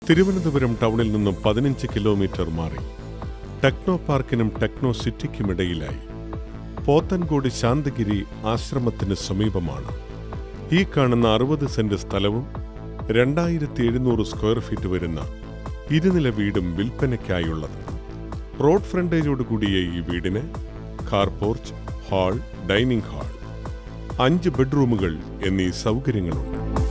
തിരുവനന്തപുരം ടൗണിൽ നിന്നും പതിനഞ്ച് കിലോമീറ്റർ മാറി ടെക്നോ പാർക്കിനും ടെക്നോ സിറ്റിക്കുമിടയിലായി പോത്തൻകോട് ശാന്തഗിരി ആശ്രമത്തിന് സമീപമാണ് ഈ കാണുന്ന അറുപത് സെന്റ് സ്ഥലവും രണ്ടായിരത്തി എഴുന്നൂറ് സ്ക്വയർ ഫീറ്റ് വരുന്ന ഇരുനില വീടും വിൽപ്പനയ്ക്കായുള്ളത് റോഡ് ഫ്രണ്ടേജോട് കൂടിയ ഈ വീടിന് car porch hall dining hall അഞ്ച് ബെഡ്റൂമുകൾ എന്നീ സൗകര്യങ്ങളുണ്ട്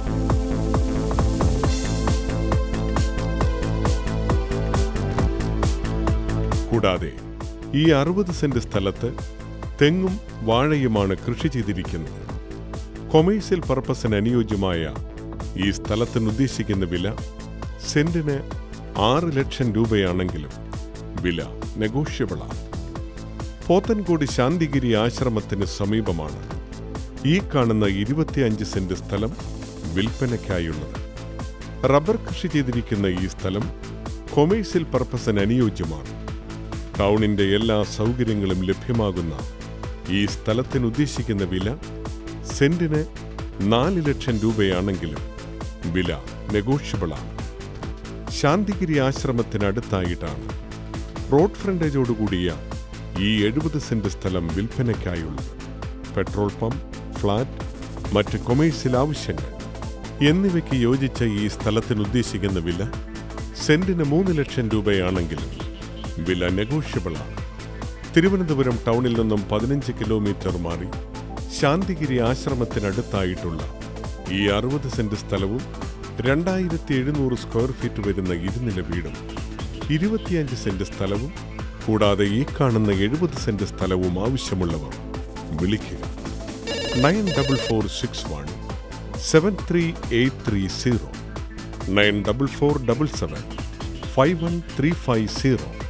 കൂടാതെ ഈ അറുപത് സെന്റ് സ്ഥലത്ത് തെങ്ങും വാഴയുമാണ് കൃഷി ചെയ്തിരിക്കുന്നത് കൊമേഴ്സ്യൽ പർപ്പസിന് അനുയോജ്യമായ ഈ സ്ഥലത്തിന് ഉദ്ദേശിക്കുന്ന വില സെന്റിന് ആറ് ലക്ഷം രൂപയാണെങ്കിലും വില നെഗോഷ്യബിളാണ് പോത്തൻകോട് ശാന്തിഗിരി ആശ്രമത്തിന് സമീപമാണ് ഈ കാണുന്ന ഇരുപത്തിയഞ്ച് സെന്റ് സ്ഥലം വിൽപ്പനയ്ക്കായുള്ളത് റബ്ബർ കൃഷി ചെയ്തിരിക്കുന്ന ഈ സ്ഥലം കൊമേഴ്സ്യൽ പർപ്പസിന് അനുയോജ്യമാണ് ടൗണിന്റെ എല്ലാ സൗകര്യങ്ങളും ലഭ്യമാകുന്ന ഈ സ്ഥലത്തിന് ഉദ്ദേശിക്കുന്ന വില സെന്റിന് നാല് ലക്ഷം രൂപയാണെങ്കിലും വില നെഗോഷ്യബിളാണ് ശാന്തിഗിരി ആശ്രമത്തിനടുത്തായിട്ടാണ് റോഡ് ഫ്രണ്ടേജോടുകൂടിയ ഈ എഴുപത് സെന്റ് സ്ഥലം വിൽപ്പനയ്ക്കായുള്ളത് പെട്രോൾ പമ്പ് ഫ്ളാറ്റ് മറ്റ് കൊമേഴ്സ്യൽ ആവശ്യങ്ങൾ എന്നിവയ്ക്ക് യോജിച്ച ഈ സ്ഥലത്തിന് ഉദ്ദേശിക്കുന്ന വില സെന്റിന് മൂന്ന് ലക്ഷം രൂപയാണെങ്കിലും വില നെഗോഷ്യബിളാണ് തിരുവനന്തപുരം ടൗണിൽ നിന്നും പതിനഞ്ച് കിലോമീറ്റർ മാറി ശാന്തിഗിരി ആശ്രമത്തിനടുത്തായിട്ടുള്ള ഈ അറുപത് സെന്റ് സ്ഥലവും രണ്ടായിരത്തി എഴുന്നൂറ് സ്ക്വയർ ഫീറ്റ് വരുന്ന ഇരുനില വീടും ഇരുപത്തിയഞ്ച് സെന്റ് സ്ഥലവും കൂടാതെ ഈ കാണുന്ന എഴുപത് സെന്റ് സ്ഥലവും ആവശ്യമുള്ളവർ വിളിക്കുക nine double four six one seven three eight three zero nine double four double seven five one three five zero